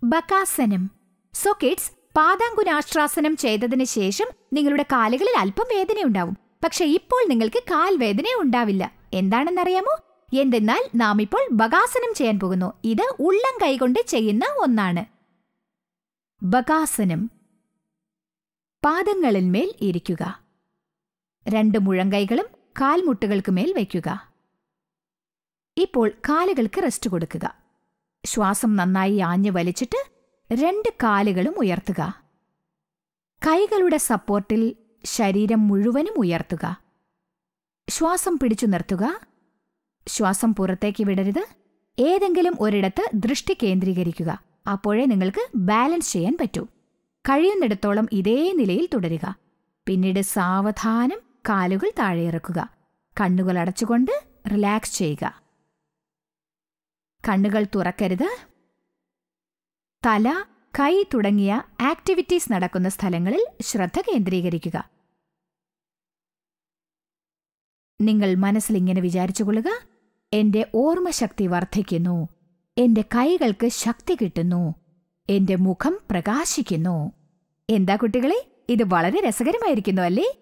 ബകാസനം so kids പാദാങ്കുനാശ്വാസനം ചെയ്തതിന് ശേഷം നിങ്ങളുടെ കാലുകളിൽ അല്പം വേദനയുണ്ടാവും പക്ഷെ ഇപ്പോൾ നിങ്ങൾക്ക് കാൽ വേദന ഉണ്ടാവില്ല എന്താണെന്നറിയാമോ എന്തെന്നാൽ നാം ഇപ്പോൾ ബകാസനം ചെയ്യാൻ പോകുന്നു ഇത് ഉള്ളം കൈകൊണ്ട് ചെയ്യുന്ന ഒന്നാണ് ബകാസനം പാദങ്ങളിന്മേൽ ഇരിക്കുക രണ്ട് മുഴങ്കൈകളും കാൽമുട്ടുകൾക്ക് മേൽ വയ്ക്കുക ഇപ്പോൾ കാലുകൾക്ക് റെസ്റ്റ് കൊടുക്കുക ശ്വാസം നന്നായി ആഞ്ഞു വലിച്ചിട്ട് രണ്ട് കാലുകളും ഉയർത്തുക കൈകളുടെ സപ്പോർട്ടിൽ ശരീരം മുഴുവനും ഉയർത്തുക ശ്വാസം പിടിച്ചു നിർത്തുക ശ്വാസം പുറത്തേക്ക് വിടരുത് ഏതെങ്കിലും ഒരിടത്ത് ദൃഷ്ടി കേന്ദ്രീകരിക്കുക അപ്പോഴേ നിങ്ങൾക്ക് ബാലൻസ് ചെയ്യാൻ പറ്റൂ കഴിയുന്നിടത്തോളം ഇതേ നിലയിൽ തുടരുക പിന്നീട് സാവധാനം കാലുകൾ താഴെ ഇറക്കുക കണ്ണുകൾ അടച്ചുകൊണ്ട് റിലാക്സ് ചെയ്യുക കണ്ണുകൾ തുറക്കരുത് തല കൈ തുടങ്ങിയ ആക്ടിവിറ്റീസ് നടക്കുന്ന സ്ഥലങ്ങളിൽ ശ്രദ്ധ കേന്ദ്രീകരിക്കുക നിങ്ങൾ മനസ്സിൽ ഇങ്ങനെ വിചാരിച്ചുകൊള്ളുക എന്റെ ഓർമ്മശക്തി വർദ്ധിക്കുന്നു എന്റെ കൈകൾക്ക് ശക്തി കിട്ടുന്നു എന്റെ മുഖം പ്രകാശിക്കുന്നു എന്താ കുട്ടികളെ ഇത് വളരെ രസകരമായിരിക്കുന്നു അല്ലേ